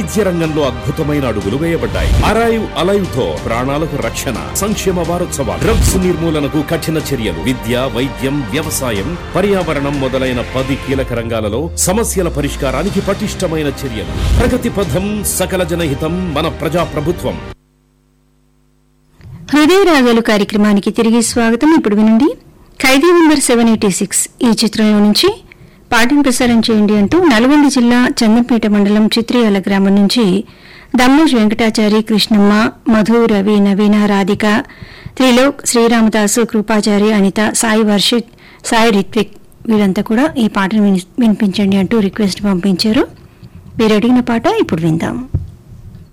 వైద్య రంగంలో అద్భుతమైన అడుగులు వేయబడ్డాయి అరైవ్ అలైవ్ తో ప్రాణాలకు రక్షణ సంక్షేమ వారోత్సవాలు డ్రగ్స్ నిర్మూలనకు కఠిన చర్యలు విద్య వైద్యం వ్యవసాయం పర్యావరణం మొదలైన పది కీలక రంగాలలో సమస్యల పరిష్కారానికి పటిష్టమైన చర్యలు ప్రగతి పథం సకల జనహితం మన ప్రజా ప్రభుత్వం హృదయ రాగాలు కార్యక్రమానికి తిరిగి స్వాగతం ఇప్పుడు వినండి Khaidi number seven eighty six ఈ చిత్రంలో నుంచి పాటను ప్రసారం చేయండి అంటూ నల్గొండ జిల్లా చందంపేట మండలం చిత్రియాల గ్రామం నుంచి దమ్మోజ్ వెంకటాచారి కృష్ణమ్మ మధు రవి నవీన రాధిక త్రిలోక్ శ్రీరామదాసు కృపాచారి అనిత సాయి వర్షిత్ సాయి రిత్విక్ వీరంతా కూడా ఈ పాటను విని- వినిపించండి అంటూ రిక్వెస్ట్ పంపించారు మీరు అడిగిన పాట ఇప్పుడు విందాం